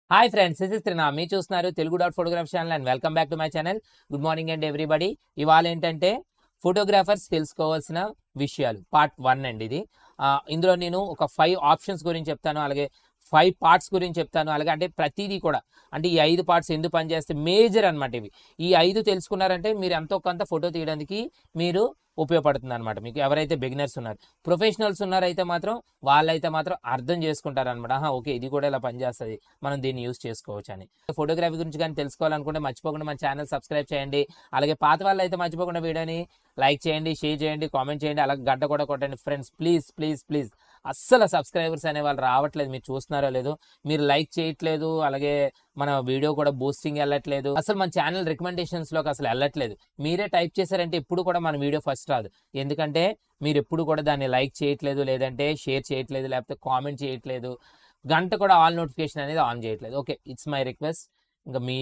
hi friends this is Trina మీ చూస్తున్నారు Telugu dot photograph channel and welcome back to my channel good morning and everybody ఇవాళ ఏంటంటే photographers తెలుసుకోవాల్సిన విషయాలు పార్ట్ వన్ అండి ఇది ఆ, ఇందులో నేను ఒక ఫైవ్ ఆప్షన్స్ గురించి చెప్తాను అలాగే ఫైవ్ పార్ట్స్ గురించి చెప్తాను అలాగే అంటే ప్రతిదీ కూడా అంటే ఈ ఐదు పార్ట్స్ ఎందుకు పనిచేస్తే మేజర్ అనమాట ఇవి ఈ ఐదు తెలుసుకున్నారంటే మీరు ఎంతో కొంత ఫోటో తీయడానికి మీరు ఉపయోగపడుతుంది అనమాట మీకు ఎవరైతే బిగినర్స్ ఉన్నారు ప్రొఫెషనల్స్ ఉన్నారైతే మాత్రం వాళ్ళైతే మాత్రం అర్థం చేసుకుంటారు అనమాట ఓకే ఇది కూడా ఇలా పనిచేస్తుంది మనం దీన్ని యూస్ చేసుకోవచ్చు అని ఫోటోగ్రఫీ గురించి కానీ తెలుసుకోవాలనుకుంటే మర్చిపోకుండా మన ఛానల్ సబ్స్క్రైబ్ చేయండి అలాగే పాత వాళ్ళు అయితే మర్చిపోకుండా వీడియోని లైక్ చేయండి షేర్ చేయండి కామెంట్ చేయండి అలాగే గడ్డ కూడా కొట్టండి ఫ్రెండ్స్ ప్లీజ్ ప్లీజ్ ప్లీజ్ అస్సలు సబ్స్క్రైబర్స్ అనే వాళ్ళు రావట్లేదు మీరు చూస్తున్నారో లేదో మీరు లైక్ చేయట్లేదు అలాగే మన వీడియో కూడా బూస్టింగ్ వెళ్ళట్లేదు అసలు మన ఛానల్ రికమెండేషన్స్ లోకి అసలు వెళ్ళట్లేదు మీరే టైప్ చేశారంటే ఎప్పుడు కూడా మన వీడియో ఫస్ట్ రాదు ఎందుకంటే మీరు ఎప్పుడు కూడా దాన్ని లైక్ చేయట్లేదు లేదంటే షేర్ చేయట్లేదు లేకపోతే కామెంట్ చేయట్లేదు గంట కూడా ఆల్ నోటిఫికేషన్ అనేది ఆన్ చేయట్లేదు ఓకే ఇట్స్ మై రిక్వెస్ట్ ఇంకా మీ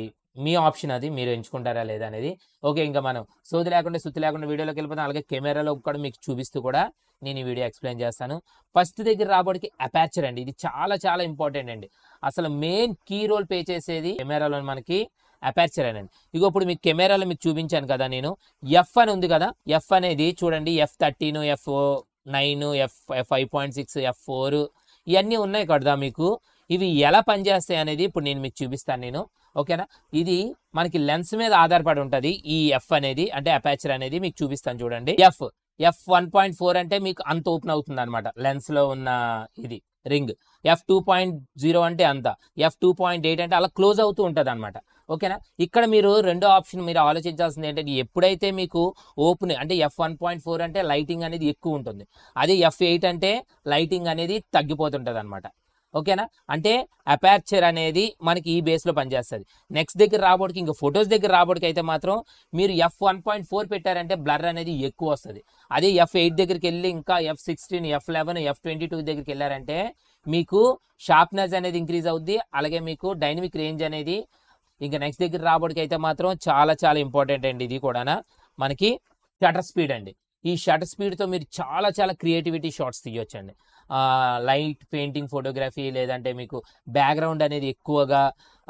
మీ ఆప్షన్ అది మీరు ఎంచుకుంటారా లేదా అనేది ఓకే ఇంకా మనం సోది లేకుండా సుత్తి లేకుండా వీడియోలోకి వెళ్ళిపోతాం అలాగే కెమెరాలో కూడా మీకు చూపిస్తూ కూడా నేను ఈ వీడియో ఎక్స్ప్లెయిన్ చేస్తాను ఫస్ట్ దగ్గర రాబడికి అపాచర్ అండి ఇది చాలా చాలా ఇంపార్టెంట్ అండి అసలు మెయిన్ కీ రోల్ ప్లే చేసేది కెమెరాలో మనకి అపాచర్ అనండి ఇగో ఇప్పుడు మీకు కెమెరాలో మీకు చూపించాను కదా నేను ఎఫ్ అని ఉంది కదా ఎఫ్ అనేది చూడండి F thirteen F nine F five point six F four ఇవన్నీ ఉన్నాయి కదా మీకు ఇవి ఎలా పనిచేస్తాయి అనేది ఇప్పుడు నేను మీకు చూపిస్తాను నేను ఓకేనా ఇది మనకి లెన్స్ మీద ఆధారపడి ఉంటుంది ఈ ఎఫ్ అనేది అంటే అపాచర్ అనేది మీకు చూపిస్తాను చూడండి F F one point four అంటే మీకు అంత ఓపెన్ అవుతుంది అనమాట లెన్స్ లో ఉన్న ఇది ring F two point zero అంటే అంత ఎఫ్ టూ పాయింట్ ఎయిట్ అంటే అలా క్లోజ్ అవుతూ ఉంటుంది అనమాట ఓకేనా ఇక్కడ మీరు రెండో ఆప్షన్ మీరు ఆలోచించాల్సింది ఏంటంటే ఎప్పుడైతే మీకు ఓపెన్ అంటే ఎఫ్ వన్ పాయింట్ ఫోర్ అంటే లైటింగ్ అనేది ఎక్కువ ఉంటుంది అదే ఎఫ్ ఎయిట్ అంటే లైటింగ్ అనేది తగ్గిపోతుంటుంది అనమాట ఓకేనా అంటే అపార్చర్ అనేది మనకి ఈ బేస్లో పనిచేస్తుంది నెక్స్ట్ దగ్గర రాబోడికి ఇంకా ఫొటోస్ దగ్గర రాబోడికి అయితే మాత్రం మీరు ఎఫ్ వన్ పాయింట్ ఫోర్ పెట్టారంటే బ్లర్ అనేది ఎక్కువ వస్తుంది అదే ఎఫ్ ఎయిట్ దగ్గరికి వెళ్ళి ఇంకా F sixteen F eleven F twenty two దగ్గరికి వెళ్ళారంటే మీకు షార్ప్నెస్ అనేది ఇంక్రీజ్ అవుద్ది అలాగే మీకు డైనమిక్ రేంజ్ అనేది ఇంకా నెక్స్ట్ దగ్గర రాబడికి అయితే మాత్రం చాలా చాలా ఇంపార్టెంట్ అండి ఇది కూడా మనకి షటర్ స్పీడ్ అండి ఈ షటర్ స్పీడ్తో మీరు చాలా చాలా క్రియేటివిటీ షాట్స్ తీయొచ్చండి లైట్ పెయింటింగ్ ఫోటోగ్రఫీ లేదంటే మీకు బ్యాక్గ్రౌండ్ అనేది ఎక్కువగా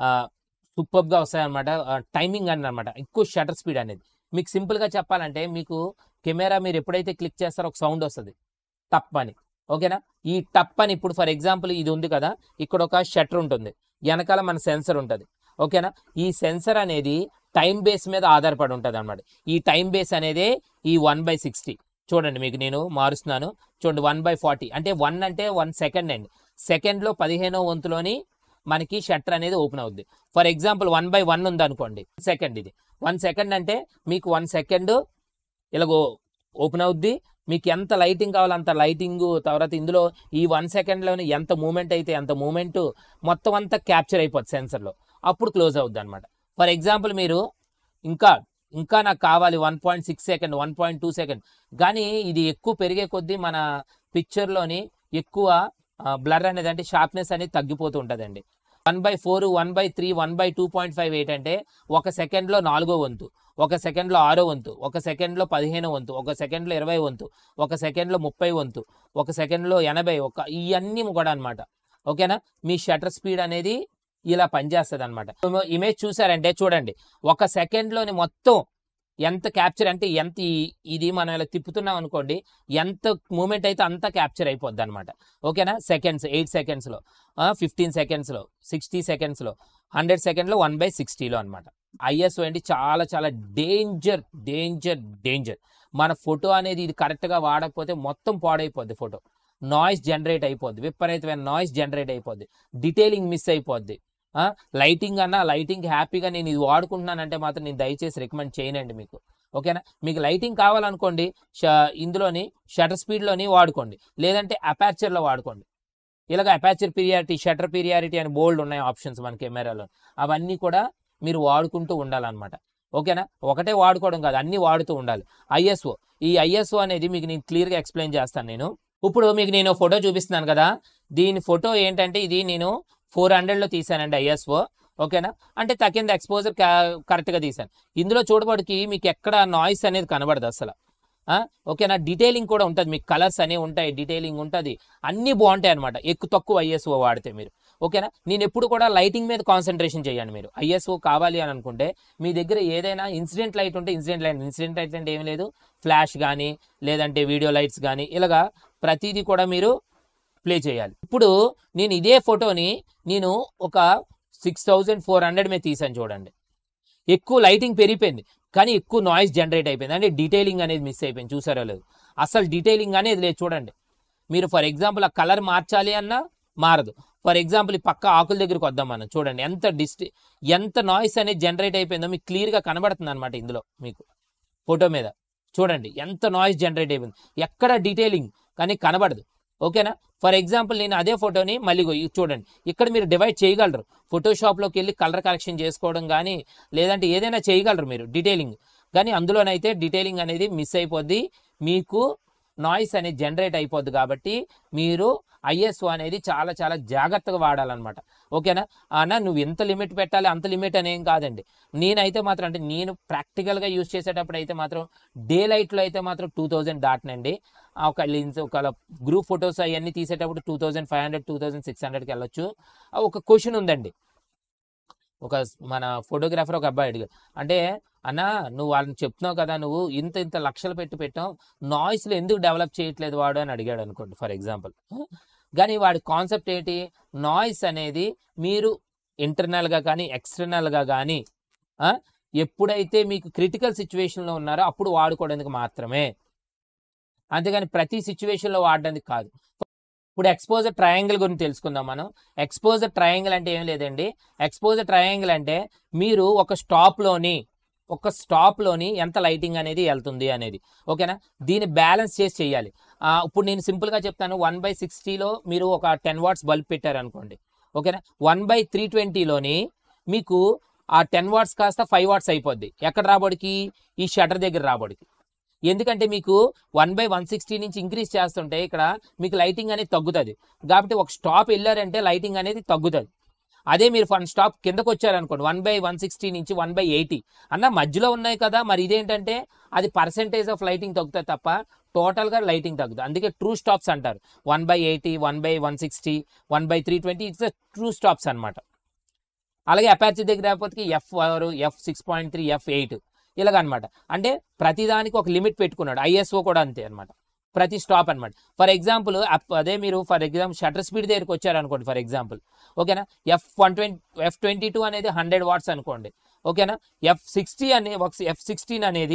సూపర్గా వస్తాయన్నమాట టైమింగ్ అని అనమాట ఎక్కువ షటర్ స్పీడ్ అనేది మీకు సింపుల్గా చెప్పాలంటే మీకు కెమెరా మీరు ఎప్పుడైతే క్లిక్ చేస్తారో ఒక సౌండ్ వస్తుంది టప్ అని ఓకేనా ఈ టప్ అని ఇప్పుడు ఫర్ ఎగ్జాంపుల్ ఇది ఉంది కదా ఇక్కడ ఒక షటర్ ఉంటుంది వెనకాల మన సెన్సర్ ఉంటుంది ఓకేనా ఈ సెన్సర్ అనేది టైం బేస్ మీద ఆధారపడి ఉంటుంది అనమాట ఈ టైం బేస్ అనేది ఈ వన్ బై సిక్స్టీ చూడండి మీకు నేను మారుస్తున్నాను చూడండి వన్ బై ఫార్టీ అంటే వన్ అంటే వన్ సెకండ్ అండి సెకండ్లో పదిహేనో వంతులోని మనకి షట్టర్ అనేది ఓపెన్ అవుద్ది for example one by one ఉంది అనుకోండి సెకండ్ ఇది వన్ సెకండ్ అంటే మీకు వన్ సెకండ్ ఇలాగో ఓపెన్ అవుద్ది మీకు ఎంత లైటింగ్ కావాలో అంత లైటింగ్ తర్వాత ఇందులో ఈ వన్ సెకండ్లోనే ఎంత మూమెంట్ అయితే అంత మూమెంట్ మొత్తం అంతా క్యాప్చర్ అయిపోద్ది సెన్సర్లో అప్పుడు క్లోజ్ అవుద్ది అనమాట ఫర్ ఎగ్జాంపుల్ మీరు ఇంకా ఇంకా నాకు కావాలి one point six second one point two second కానీ ఇది ఎక్కువ పెరిగే కొద్దీ మన పిక్చర్లోని ఎక్కువ బ్లర్ అనేది అంటే షార్ప్నెస్ అనేది తగ్గిపోతూ ఉంటుందండి one by four one by three one by two point five eight అంటే ఒక సెకండ్లో నాలుగో వంతు ఒక సెకండ్లో ఆరో వంతు ఒక సెకండ్లో పదిహేనో వంతు ఒక సెకండ్లో ఇరవై వంతు ఒక సెకండ్లో ముప్పై వంతు ఒక సెకండ్లో ఎనభై ఒక ఇవన్నీ కూడా అనమాట ఓకేనా మీ షటర్ స్పీడ్ అనేది ఇలా పనిచేస్తుంది అనమాట ఇమేజ్ చూసారంటే చూడండి ఒక సెకండ్లోని మొత్తం ఎంత క్యాప్చర్ అంటే ఎంత ఈ- ఇది మనం ఇలా తిప్పుతున్నాం అనుకోండి ఎంత మూమెంట్ అయితే అంత క్యాప్చర్ అయిపోద్ది అనమాట ఓకేనా సెకండ్స్ ఎయిట్ సెకండ్స్లో ఫిఫ్టీన్ సెకండ్స్లో సిక్స్టీ సెకండ్స్లో హండ్రెడ్ సెకండ్లో వన్ బై సిక్స్టీలో అనమాట ఐఎస్ఓ అంటే చాలా చాలా డేంజర్ డేంజర్ డేంజర్ మన ఫోటో అనేది ఇది కరెక్ట్గా వాడకపోతే మొత్తం పాడైపోద్ది ఫోటో నాయిస్ జనరేట్ అయిపోద్ది విపరీతమైన నాయిస్ జనరేట్ అయిపోద్ది డీటెయిలింగ్ మిస్ అయిపోద్ది లైటింగ్ అన్నా లైటింగ్ హ్యాపీగా నేను ఇది వాడుకుంటున్నానంటే మాత్రం నేను దయచేసి రికమెండ్ చేయనండి మీకు ఓకేనా మీకు లైటింగ్ కావాలనుకోండి ష- ఇందులోని షటర్ స్పీడ్లోని వాడుకోండి లేదంటే అపాచర్లో వాడుకోండి ఇలాగ అపాచర్ పీరియారిటీ షటర్ పీరియారిటీ అని బోల్డ్ ఉన్నాయి ఆప్షన్స్ మన కెమెరాలో అవన్నీ కూడా మీరు వాడుకుంటూ ఉండాలన్నమాట ఓకేనా ఒకటే వాడుకోవడం కాదు అన్నీ వాడుతూ ఉండాలి ఐఎస్ఓ ఈ ఐఎస్ఓ అనేది మీకు నేను క్లియర్గా ఎక్స్ప్లెయిన్ చేస్తాను నేను ఇప్పుడు మీకు నేను ఫోటో చూపిస్తున్నాను కదా దీని ఫోటో ఏంటంటే ఇది నేను ఫోర్ హండ్రెడ్లో తీసానండి ఐఎస్ఓ ఓకేనా అంటే తగ్గింద ఎక్స్పోజర్ కరెక్ట్గా తీసాను ఇందులో చూడబడికి మీకు ఎక్కడ నాయిస్ అనేది కనబడదు అసలు ఆ, ఓకేనా డీటెయిలింగ్ కూడా ఉంటుంది మీకు కలర్స్ అనేవి ఉంటాయి డీటెయిలింగ్ ఉంటుంది అన్నీ బాగుంటాయి అనమాట ఎక్కువ తక్కువ ఐఎస్ఓ వాడితే మీరు ఓకేనా నేను ఎప్పుడు కూడా లైటింగ్ మీద కాన్సన్ట్రేషన్ చేయండి మీరు ఐఎస్ఓ కావాలి అని అనుకుంటే మీ దగ్గర ఏదైనా ఇన్సిడెంట్ లైట్ ఉంటే ఇన్సిడెంట్ లైట్ ఇన్సిడెంట్ లైట్ అంటే ఏం లేదు ఫ్లాష్ కానీ లేదంటే వీడియో లైట్స్ కానీ ఇలాగా ప్రతిదీ కూడా మీరు ప్లే చేయాలి ఇప్పుడు నేను ఇదే ఫోటోని నేను ఒక సిక్స్ థౌజండ్ ఫోర్ హండ్రెడ్ మీద తీసాను చూడండి ఎక్కువ లైటింగ్ పెరిగిపోయింది కానీ ఎక్కువ నాయిస్ జనరేట్ అయిపోయింది అంటే డీటెయిలింగ్ అనేది మిస్ అయిపోయింది చూసారో లేదు అసలు డీటెయిలింగ్ అనేది లేదు చూడండి మీరు ఫర్ ఎగ్జాంపుల్ ఆ కలర్ మార్చాలి అన్నా మారదు ఫర్ ఎగ్జాంపుల్ ఈ పక్క ఆకుల దగ్గరికి వద్దాం మనం చూడండి ఎంత డిస్టి ఎంత నాయిస్ అనేది జనరేట్ అయిపోయిందో మీకు క్లియర్గా కనబడుతుంది అనమాట ఇందులో మీకు ఫోటో మీద చూడండి ఎంత నాయిస్ జనరేట్ అయిపోయింది ఎక్కడ డీటెయిలింగ్ కానీ కనబడదు ఓకేనా ఫర్ ఎగ్జాంపుల్ నేను అదే ఫోటోని మళ్ళీ ఇగో ఇది చూడండి ఇక్కడ మీరు డివైడ్ చేయగలరు ఫోటోషాప్లోకి వెళ్ళి కలర్ కరెక్షన్ చేసుకోవడం కానీ లేదంటే ఏదైనా చేయగలరు మీరు డీటెయిలింగ్ కానీ అందులోనైతే డీటెయిలింగ్ అనేది మిస్ అయిపోద్ది మీకు నాయిస్ అనేది జనరేట్ అయిపోద్ది కాబట్టి మీరు ఐఎస్ఓ అనేది చాలా చాలా జాగ్రత్తగా వాడాలన్నమాట ఓకేనా అన్న నువ్వు ఎంత లిమిట్ పెట్టాలి అంత లిమిట్ అనేం కాదండి నేనైతే మాత్రం అంటే నేను ప్రాక్టికల్గా యూజ్ చేసేటప్పుడు అయితే మాత్రం డే లైట్లో అయితే మాత్రం టూ థౌజండ్ దాటినండి ఆ ఒక లెన్స్ ఒక గ్రూప్ ఫొటోస్ అవన్నీ తీసేటప్పుడు two thousand five hundred two thousand six హండ్రెడ్కి వెళ్ళొచ్చు ఆ ఒక క్వశ్చన్ ఉందండి ఒక మన ఫోటోగ్రాఫర్ ఒక అబ్బాయి అడిగాడు అంటే అన్న నువ్వు వాళ్ళని చెప్తున్నావు కదా నువ్వు ఇంత ఇంత లక్షలు పెట్టి పెట్టావు నాయిస్లో ఎందుకు డెవలప్ చేయట్లేదు వాడు అని అడిగాడు అనుకోండి ఫర్ ఎగ్జాంపుల్ కానీ వాడి కాన్సెప్ట్ ఏంటి నాయిస్ అనేది మీరు ఇంటర్నల్గా కానీ ఎక్స్టర్నల్గా కానీ ఆ, ఎప్పుడైతే మీకు క్రిటికల్ సిచ్యువేషన్లో ఉన్నారో అప్పుడు వాడుకోవడానికి మాత్రమే అంతేగాని ప్రతి సిచ్యువేషన్లో వాడడానికి కాదు ఇప్పుడు ఎక్స్పోజర్ ట్రయాంగిల్ గురించి తెలుసుకుందాం మనం ఎక్స్పోజర్ ట్రయాంగిల్ అంటే ఏం లేదండి ఎక్స్పోజర్ ట్రయాంగిల్ అంటే మీరు ఒక స్టాప్లోని ఒక స్టాప్లోని ఎంత లైటింగ్ అనేది వెళ్తుంది అనేది ఓకేనా దీన్ని బ్యాలెన్స్ చేసి చేయాలి ఆ, ఇప్పుడు నేను సింపుల్గా చెప్తాను వన్ బై సిక్స్టీలో మీరు ఒక టెన్ వాట్స్ బల్బ్ పెట్టారు అనుకోండి ఓకేనా వన్ బై త్రీ ట్వంటీలోని మీకు ఆ టెన్ వాట్స్ కాస్త ఫైవ్ వాట్స్ అయిపోద్ది ఎక్కడ రాబడికి ఈ షటర్ దగ్గర రాబడికి ఎందుకంటే మీకు వన్ బై వన్ సిక్స్టీ నుంచి ఇంక్రీజ్ చేస్తుంటే ఇక్కడ మీకు లైటింగ్ అనేది తగ్గుతుంది కాబట్టి ఒక స్టాప్ వెళ్ళారంటే లైటింగ్ అనేది తగ్గుతుంది అదే మీరు వన్ స్టాప్ కిందకు వచ్చారనుకోండి వన్ బై వన్ సిక్స్టీ నుంచి వన్ బై ఎయిటీ అన్న మధ్యలో ఉన్నాయి కదా మరి ఇదేంటంటే అది పర్సెంటేజ్ ఆఫ్ లైటింగ్ తగ్గుతుంది తప్ప టోటల్గా లైటింగ్ తగ్గుతుంది అందుకే ట్రూ స్టాప్స్ అంటారు one by eighty one by one sixty one by three twenty it's true stops అనమాట అలాగే అపాచీ దగ్గర రాకపోతే ఎఫ్ ఆరు F six point three F eight ఇలాగ అనమాట అంటే ప్రతిదానికి ఒక లిమిట్ పెట్టుకున్నాడు ఐఎస్ఓ కూడా అంతే అనమాట ప్రతి స్టాప్ అనమాట ఫర్ ఎగ్జాంపుల్ అదే మీరు ఫర్ ఎగ్జాంపుల్ షటర్ స్పీడ్ దగ్గరికి వచ్చారనుకోండి ఫర్ ఎగ్జాంపుల్ ఓకేనా F one twenty F twenty two అనేది హండ్రెడ్ వాట్స్ అనుకోండి ఓకేనా ఎఫ్ సిక్స్టీ అనే ఎఫ్ సిక్స్టీన్ అనేది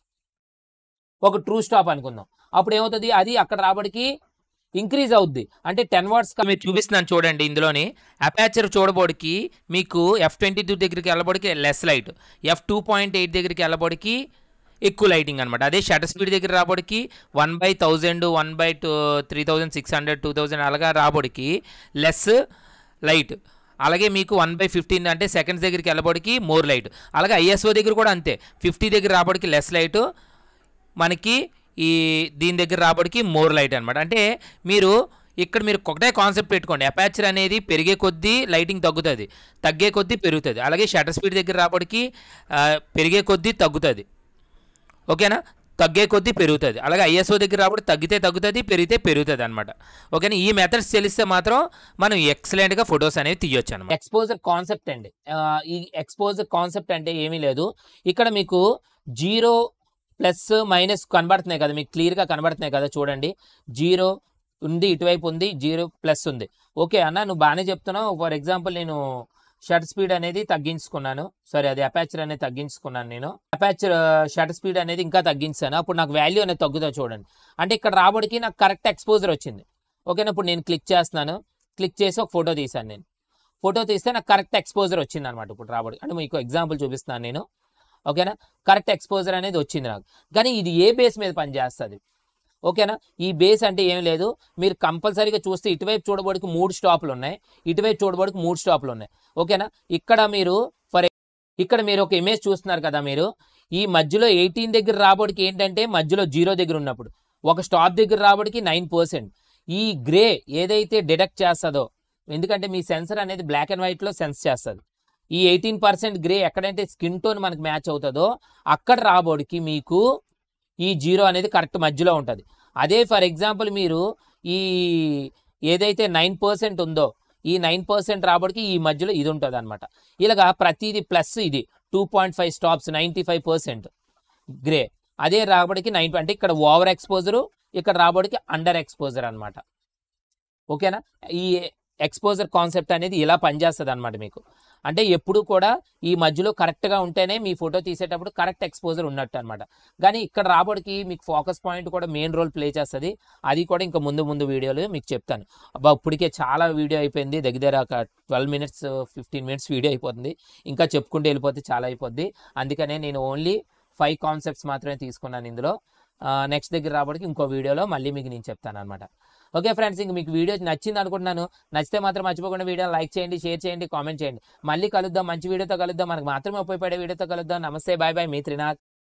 ఒక ట్రూ స్టాప్ అనుకుందాం అప్పుడు ఏమవుతుంది అది అక్కడ రాబడికి ఇంక్రీజ్ అవుద్ది అంటే టెన్ వాట్స్ మీరు చూపిస్తున్నాను చూడండి ఇందులోని అపాచర్ చూడబోడికి మీకు ఎఫ్ ట్వంటీ టూ దగ్గరికి వెళ్ళబడికి less light F two point eight దగ్గరికి వెళ్ళబడికి ఎక్కువ లైటింగ్ అనమాట అదే షటర్ స్పీడ్ దగ్గర రాబడికి one by thousand one by two three thousand six hundred two thousand అలాగా రాబడికి లెస్ లైట్ అలాగే మీకు వన్ బై ఫిఫ్టీన్ అంటే సెకండ్స్ దగ్గరికి వెళ్ళబడికి మోర్ లైట్ అలాగే ఐఎస్ఓ దగ్గర కూడా అంతే ఫిఫ్టీ దగ్గర రాబడికి లెస్ లైట్ మనకి ఈ దీని దగ్గర రాబడికి మోర్ లైట్ అనమాట అంటే మీరు ఇక్కడ మీరు ఒకటే కాన్సెప్ట్ పెట్టుకోండి అపాచర్ అనేది పెరిగే కొద్దీ లైటింగ్ తగ్గుతుంది తగ్గే కొద్దీ పెరుగుతుంది అలాగే షటర్ స్పీడ్ దగ్గర రాబడికి ఆ, పెరిగే కొద్దీ తగ్గుతుంది ఓకేనా తగ్గే కొద్దీ పెరుగుతుంది అలాగే ఐఎస్ఓ దగ్గర రాబడి తగ్గితే తగ్గుతుంది పెరిగితే పెరుగుతుంది అనమాట ఓకేనా ఈ మెథడ్స్ తెలిస్తే మాత్రం మనం ఎక్సలెంట్గా ఫొటోస్ అనేవి తీయొచ్చు అనమాట ఎక్స్పోజర్ కాన్సెప్ట్ అండి ఆ, ఈ ఎక్స్పోజర్ కాన్సెప్ట్ అంటే ఏమీ లేదు ఇక్కడ మీకు జీరో ప్లస్ మైనస్ కనబడుతున్నాయి కదా మీకు క్లియర్గా కనబడుతున్నాయి కదా చూడండి జీరో ఉంది ఇటువైపు ఉంది జీరో ప్లస్ ఉంది ఓకే అన్న నువ్వు బాగానే చెప్తున్నావు ఫర్ ఎగ్జాంపుల్ నేను షట్ స్పీడ్ అనేది తగ్గించుకున్నాను సారీ అది అపాచర్ అనేది తగ్గించుకున్నాను నేను అపాచర్ షట్ స్పీడ్ అనేది ఇంకా తగ్గించాను అప్పుడు నాకు వాల్యూ అనేది తగ్గుతుంది చూడండి అంటే ఇక్కడ రాబడికి నాకు కరెక్ట్ ఎక్స్పోజర్ వచ్చింది ఓకేనా ఇప్పుడు నేను క్లిక్ చేస్తున్నాను క్లిక్ చేసి ఒక ఫోటో తీశాను నేను ఫోటో తీస్తే నాకు కరెక్ట్ ఎక్స్పోజర్ వచ్చింది అనమాట ఇప్పుడు రాబడి అంటే మీకు ఎగ్జాంపుల్ చూపిస్తున్నాను నేను ఓకేనా కరెక్ట్ ఎక్స్పోజర్ అనేది వచ్చింది నాకు కానీ ఇది ఏ బేస్ మీద పనిచేస్తుంది ఓకేనా ఈ బేస్ అంటే ఏం లేదు మీరు కంపల్సరీగా చూస్తే ఇటువైపు చూడబడికి మూడు స్టాపులు ఉన్నాయి ఇటువైపు చూడబడికి మూడు స్టాపులు ఉన్నాయి ఓకేనా ఇక్కడ మీరు ఫర్ ఇక్కడ మీరు ఒక ఇమేజ్ చూస్తున్నారు కదా మీరు ఈ మధ్యలో ఎయిటీన్ దగ్గర రాబడికి ఏంటంటే మధ్యలో జీరో దగ్గర ఉన్నప్పుడు ఒక స్టాప్ దగ్గర రాబడికి నైన్ పర్సెంట్ ఈ గ్రే ఏదైతే డిడక్ట్ చేస్తుందో ఎందుకంటే మీ సెన్సర్ అనేది బ్లాక్ అండ్ వైట్లో సెన్స్ చేస్తుంది ఈ ఎయిటీన్ పర్సెంట్ గ్రే ఎక్కడంటే స్కిన్ టోన్ మనకు మ్యాచ్ అవుతుందో అక్కడ రాబోడికి మీకు ఈ జీరో అనేది కరెక్ట్ మధ్యలో ఉంటుంది అదే ఫర్ ఎగ్జాంపుల్ మీరు ఈ ఏదైతే నైన్ పర్సెంట్ ఉందో ఈ నైన్ పర్సెంట్ రాబడికి ఈ మధ్యలో ఇది ఉంటుంది అనమాట ఇలాగా ప్రతిదీ ప్లస్ ఇది two point five stops ninety five percent grey అదే రాబడికి నైన్ అంటే ఇక్కడ ఓవర్ ఎక్స్పోజరు ఇక్కడ రాబడికి అండర్ ఎక్స్పోజర్ అనమాట ఓకేనా ఈ ఎక్స్పోజర్ కాన్సెప్ట్ అనేది ఇలా పనిచేస్తుంది అనమాట మీకు అంటే ఎప్పుడు కూడా ఈ మధ్యలో కరెక్ట్గా ఉంటేనే మీ ఫోటో తీసేటప్పుడు కరెక్ట్ ఎక్స్పోజర్ ఉన్నట్టు అనమాట కానీ ఇక్కడ రాబడికి మీకు ఫోకస్ పాయింట్ కూడా మెయిన్ రోల్ ప్లే చేస్తుంది అది కూడా ఇంకా ముందు ముందు వీడియోలు మీకు చెప్తాను అబ్బా ఇప్పటికే చాలా వీడియో అయిపోయింది దగ్గర దగ్గర ఒక twelve minutes fifteen minutes video అయిపోతుంది ఇంకా చెప్పుకుంటూ వెళ్ళిపోతే చాలా అయిపోద్ది అందుకనే నేను ఓన్లీ ఫైవ్ కాన్సెప్ట్స్ మాత్రమే తీసుకున్నాను ఇందులో నెక్స్ట్ దగ్గర రాబడికి ఇంకో వీడియోలో మళ్ళీ మీకు నేను చెప్తాను అనమాట ఓకే ఫ్రెండ్స్ ఇంక మీకు వీడియో నచ్చింది అనుకుంటున్నాను నచ్చితే మాత్రం మర్చిపోకుండా వీడియో లైక్ చేయండి షేర్ చేయండి కామెంట్ చేయండి మళ్ళీ కలుద్దాం మంచి వీడియోతో కలుద్దాం మనకు మాత్రమే ఉపయోగపడే వీడియోతో కలుద్దాం నమస్తే బాయ్ బాయ్ మీ త్రినాథ్